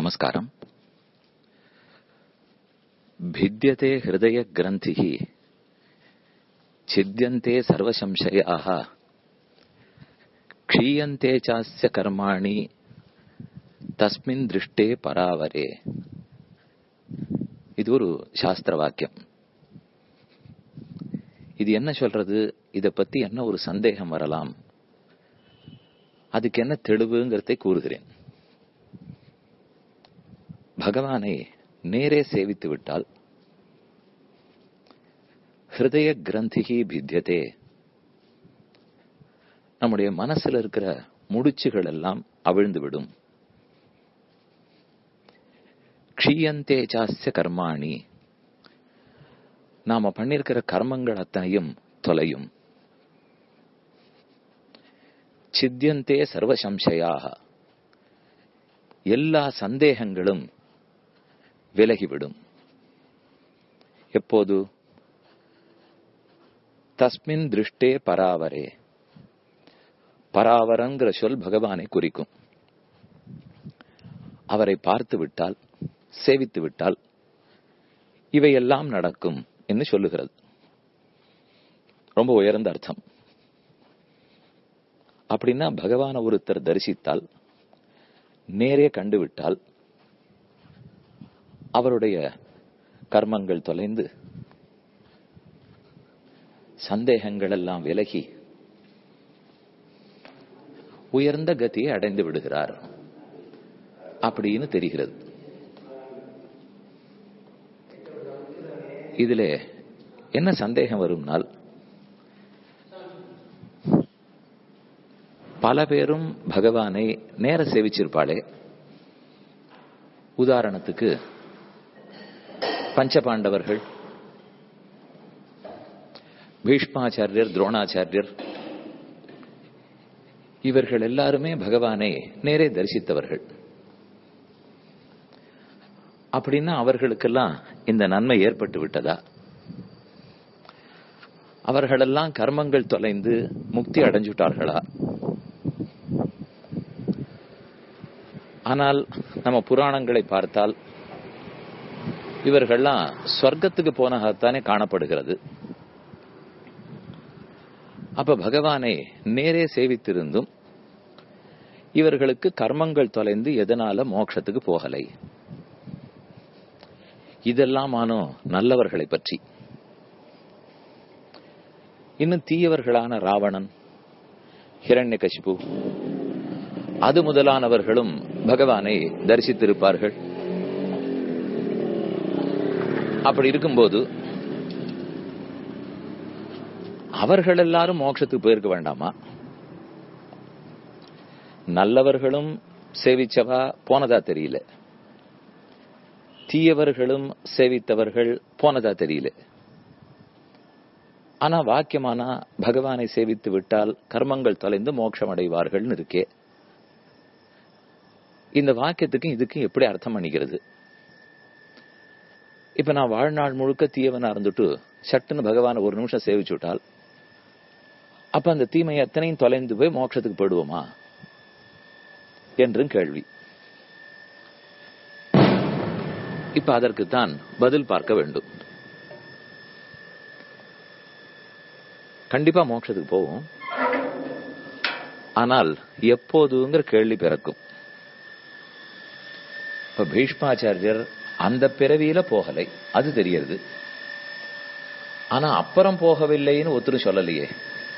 நமஸ்காரம் भिद्यते हृदयग्रन्थिः छिद्यन्ते सर्वसंशयाः क्षीयन्ते चास्य कर्माणि தஸ்மின் திருஷ்டே பராவரே இது ஒரு சாஸ்திர வாக்கியம் இது என்ன சொல்றது இத பத்தி என்ன ஒரு சந்தேகம் வரலாம் அதுக்கு என்ன தெளிவுங்கிறதை கூறுகிறேன் பகவானை நேரே சேவித்து விட்டால் ஹிருதய கிரந்திகி பித்தியதே நம்முடைய மனசுல இருக்கிற முடிச்சுகள் எல்லாம் அவிழ்ந்து விடும் க்ஷீயந்தே சாஸ்ய கர்மாணி நாம பண்ணிருக்கிற கர்மங்கள் அத்தனையும் தொலையும் சித்தியந்தே சர்வ சம்சயாக எல்லா சந்தேகங்களும் விலகிவிடும் எப்போது தஸ்மின் திருஷ்டே பராவரே பராவரங்கிற சொல் பகவானை குறிக்கும் அவரை பார்த்து விட்டால் சேவித்து விட்டால் இவையெல்லாம் நடக்கும் என்று சொல்லுகிறது ரொம்ப உயர்ந்த அர்த்தம் அப்படின்னா பகவான ஒருத்தர் தரிசித்தால் நேரே கண்டுவிட்டால் அவருடைய கர்மங்கள் தொலைந்து சந்தேகங்கள் எல்லாம் விலகி உயர்ந்த கதியை அடைந்து விடுகிறார் அப்படின்னு தெரிகிறது இதுல என்ன சந்தேகம் வரும்னால் பல பேரும் பகவானை நேர சேவிச்சிருப்பாளே உதாரணத்துக்கு பஞ்சபாண்டவர்கள் பீஷ்மாச்சாரியர் துரோணாச்சாரியர் இவர்கள் எல்லாருமே பகவானை நேரே தரிசித்தவர்கள் அப்படின்னா அவர்களுக்கெல்லாம் இந்த நன்மை ஏற்பட்டு விட்டதா அவர்களெல்லாம் கர்மங்கள் தொலைந்து முக்தி அடைஞ்சுட்டார்களா ஆனால் நம்ம புராணங்களை பார்த்தால் இவர்கள்லாம் ஸ்வர்க்கத்துக்கு போனதாகத்தானே காணப்படுகிறது அப்ப பகவானை நேரே சேவித்திருந்தும் இவர்களுக்கு கர்மங்கள் தொலைந்து எதனால மோட்சத்துக்கு போகலை இதெல்லாம் ஆனோ நல்லவர்களை பற்றி இன்னும் தீயவர்களான ராவணன் ஹிரண்யகசிபு அது முதலானவர்களும் பகவானை தரிசித்திருப்பார்கள் அப்படி இருக்கும்போது அவர்கள் எல்லாரும் மோட்சத்துக்கு போயிருக்க வேண்டாமா நல்லவர்களும் சேவிச்சவா போனதா தெரியல தீயவர்களும் சேவித்தவர்கள் போனதா தெரியல ஆனா வாக்கியமானா பகவானை சேவித்து விட்டால் கர்மங்கள் தொலைந்து மோட்சம் அடைவார்கள் இருக்கே இந்த வாக்கியத்துக்கும் இதுக்கும் எப்படி அர்த்தம் பண்ணிக்கிறது இப்ப நான் வாழ்நாள் முழுக்க தீயவனா இருந்துட்டு சட்டுன்னு பகவானை ஒரு நிமிஷம் சேவிச்சு விட்டால் அப்ப அந்த தீமை எத்தனையும் தொலைந்து போய் மோட்சத்துக்கு போயிடுவோமா என்றும் கேள்வி இப்ப அதற்கு தான் பதில் பார்க்க வேண்டும் கண்டிப்பா மோட்சத்துக்கு போவோம் ஆனால் எப்போதுங்கிற கேள்வி பிறக்கும் இப்ப பீஷ்மாச்சாரியர் அந்த பிறவியில போகலை அது தெரியறது ஆனா அப்புறம் போகவில்லைன்னு ஒருத்தரும் சொல்லலையே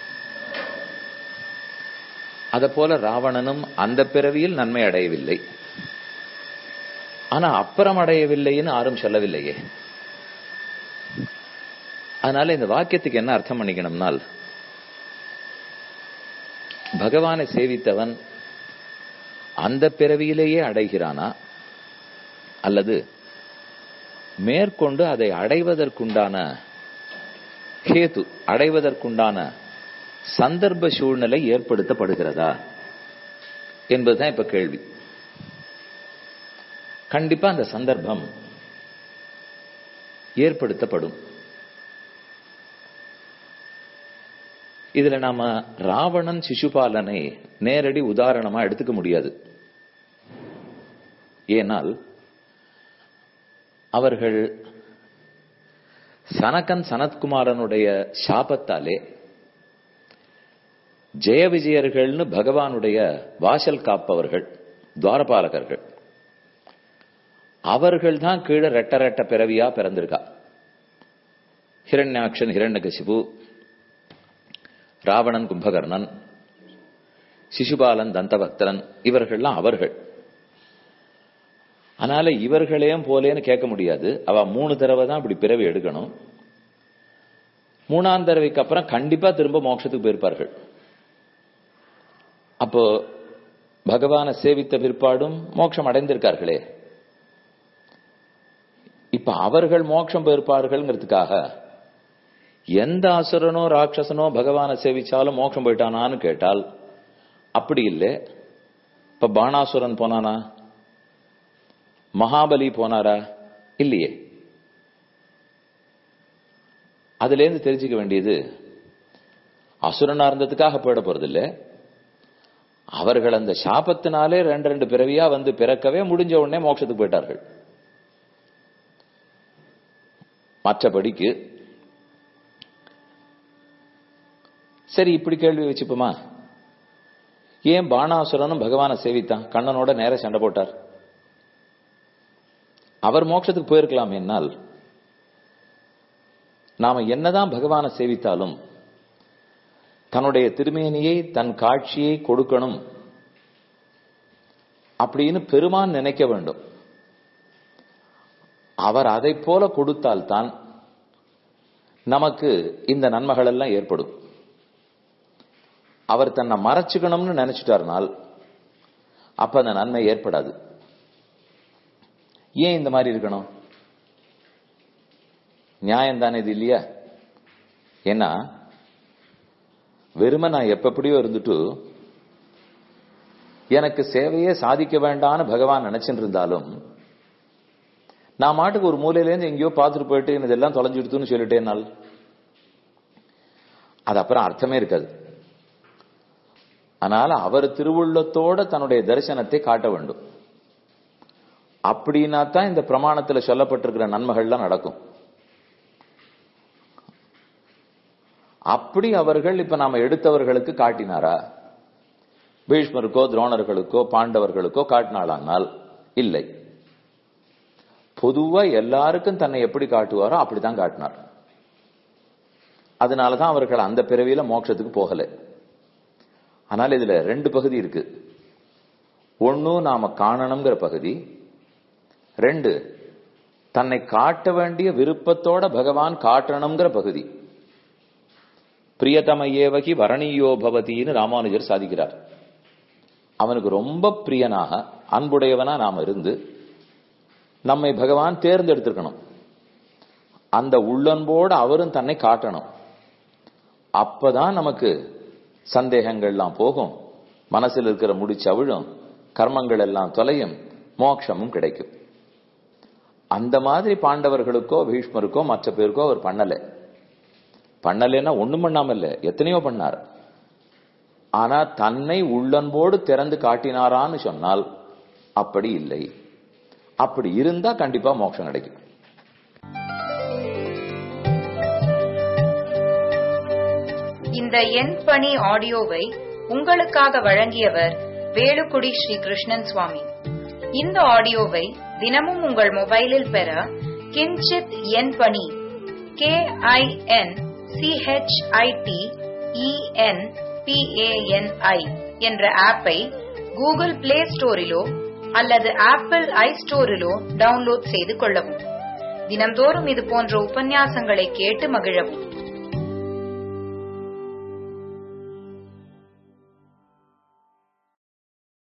அத போல ராவணனும் அந்த பிறவியில் நன்மை அடையவில்லை ஆனா அப்புறம் அடையவில்லைன்னு யாரும் சொல்லவில்லையே அதனால இந்த வாக்கியத்துக்கு என்ன அர்த்தம் பண்ணிக்கணும்னால் பகவானை சேவித்தவன் அந்த பிறவியிலேயே அடைகிறானா அல்லது மேற்கொண்டு அதை அடைவதற்குண்டான ஹேது அடைவதற்குண்டான சந்தர்ப்ப சூழ்நிலை ஏற்படுத்தப்படுகிறதா என்பதுதான் இப்ப கேள்வி கண்டிப்பா அந்த சந்தர்ப்பம் ஏற்படுத்தப்படும் இதுல நாம ராவணன் சிசுபாலனை நேரடி உதாரணமா எடுத்துக்க முடியாது ஏனால் அவர்கள் சனகன் சனத்குமாரனுடைய சாபத்தாலே ஜெய விஜயர்கள்னு பகவானுடைய வாசல் காப்பவர்கள் துவாரபாலகர்கள் அவர்கள் தான் கீழே ரெட்ட ரெட்ட பிறவியா பிறந்திருக்கா ஹிரண்யாக்ஷன் ஹிரண்யகசிபு ராவணன் கும்பகர்ணன் சிசுபாலன் தந்தபக்தரன் இவர்கள்லாம் அவர்கள் அதனால இவர்களையும் போலேன்னு கேட்க முடியாது அவ மூணு தடவை தான் இப்படி பிறவி எடுக்கணும் மூணாம் தடவைக்கு அப்புறம் கண்டிப்பா திரும்ப மோட்சத்துக்கு போயிருப்பார்கள் அப்போ பகவானை சேவித்த பிற்பாடும் மோட்சம் அடைந்திருக்கார்களே இப்ப அவர்கள் மோட்சம் போயிருப்பார்கள்ங்கிறதுக்காக எந்த அசுரனோ ராட்சசனோ பகவானை சேவிச்சாலும் மோட்சம் போயிட்டானான்னு கேட்டால் அப்படி இல்லை இப்ப பாணாசுரன் போனானா மகாபலி போனாரா இல்லையே அதுல இருந்து தெரிஞ்சுக்க வேண்டியது அசுரனா இருந்ததுக்காக போயிட போறதில்லை அவர்கள் அந்த சாபத்தினாலே ரெண்டு ரெண்டு பிறவியா வந்து பிறக்கவே முடிஞ்ச உடனே மோட்சத்துக்கு போயிட்டார்கள் மற்றபடிக்கு சரி இப்படி கேள்வி வச்சுப்போமா ஏன் பாணாசுரனும் பகவானை சேவித்தான் கண்ணனோட நேர சண்டை போட்டார் அவர் மோட்சத்துக்கு போயிருக்கலாம் என்னால் நாம என்னதான் பகவானை சேவித்தாலும் தன்னுடைய திருமேனியை தன் காட்சியை கொடுக்கணும் அப்படின்னு பெருமான் நினைக்க வேண்டும் அவர் அதை போல கொடுத்தால்தான் நமக்கு இந்த நன்மைகள் எல்லாம் ஏற்படும் அவர் தன்னை மறைச்சுக்கணும்னு நினைச்சிட்டார்னால் அப்ப அந்த நன்மை ஏற்படாது ஏன் இந்த மாதிரி இருக்கணும் நியாயம் தானே இது இல்லையா ஏன்னா வெறுமை நான் எப்படியோ இருந்துட்டு எனக்கு சேவையே சாதிக்க வேண்டான்னு பகவான் நினைச்சிட்டு இருந்தாலும் நான் மாட்டுக்கு ஒரு மூலையிலேருந்து எங்கேயோ பார்த்துட்டு போயிட்டு இதெல்லாம் தொலைஞ்சிடுத்துன்னு சொல்லிட்டேனால் அது அப்புறம் அர்த்தமே இருக்காது அதனால அவர் திருவுள்ளத்தோட தன்னுடைய தரிசனத்தை காட்ட வேண்டும் அப்படின்னா தான் இந்த பிரமாணத்தில் சொல்லப்பட்டிருக்கிற நன்மைகள்லாம் நடக்கும் அப்படி அவர்கள் இப்ப நாம எடுத்தவர்களுக்கு காட்டினாரா பீஷ்மருக்கோ துரோணர்களுக்கோ பாண்டவர்களுக்கோ காட்டினாளானால் இல்லை பொதுவா எல்லாருக்கும் தன்னை எப்படி காட்டுவாரோ அப்படித்தான் காட்டினார் அதனாலதான் அவர்கள் அந்த பிறவியில மோட்சத்துக்கு போகல ஆனால் இதுல ரெண்டு பகுதி இருக்கு ஒன்னும் நாம காணணுங்கிற பகுதி ரெண்டு தன்னை காட்ட வேண்டிய விருப்பத்தோட பகவான் காட்டணுங்கிற பகுதி பிரியதமையேவகி வரணீயோ பவதின்னு ராமானுஜர் சாதிக்கிறார் அவனுக்கு ரொம்ப பிரியனாக அன்புடையவனா நாம் இருந்து நம்மை பகவான் தேர்ந்தெடுத்திருக்கணும் அந்த உள்ளன்போடு அவரும் தன்னை காட்டணும் அப்பதான் நமக்கு சந்தேகங்கள்லாம் போகும் மனசில் இருக்கிற முடிச்சவிழும் கர்மங்கள் எல்லாம் தொலையும் மோட்சமும் கிடைக்கும் அந்த மாதிரி பாண்டவர்களுக்கோ பீஷ்மருக்கோ மற்ற பேருக்கோ அவர் பண்ணல பண்ணலைன்னா ஒண்ணும் பண்ணாம இல்ல எத்தனையோ பண்ணார் ஆனா தன்னை உள்ளன்போடு திறந்து காட்டினாரான்னு சொன்னால் அப்படி இல்லை அப்படி இருந்தா கண்டிப்பா மோட்சம் கிடைக்கும் இந்த எண் பணி ஆடியோவை உங்களுக்காக வழங்கியவர் வேலுக்குடி ஸ்ரீ கிருஷ்ணன் சுவாமி இந்த ஆடியோவை தினமும் உங்கள் மொபைலில் பெற கிஞ்சித் எண் பணி கே ஐ என் சிஹெச்ஐடி இஎன் பிஏஎன்ஐ என்ற ஆப்பை கூகுள் பிளே ஸ்டோரிலோ அல்லது ஆப்பிள் ஐ ஸ்டோரிலோ டவுன்லோட் செய்து கொள்ளவும் தினம்தோறும் இது போன்ற உபன்யாசங்களை கேட்டு மகிழவும்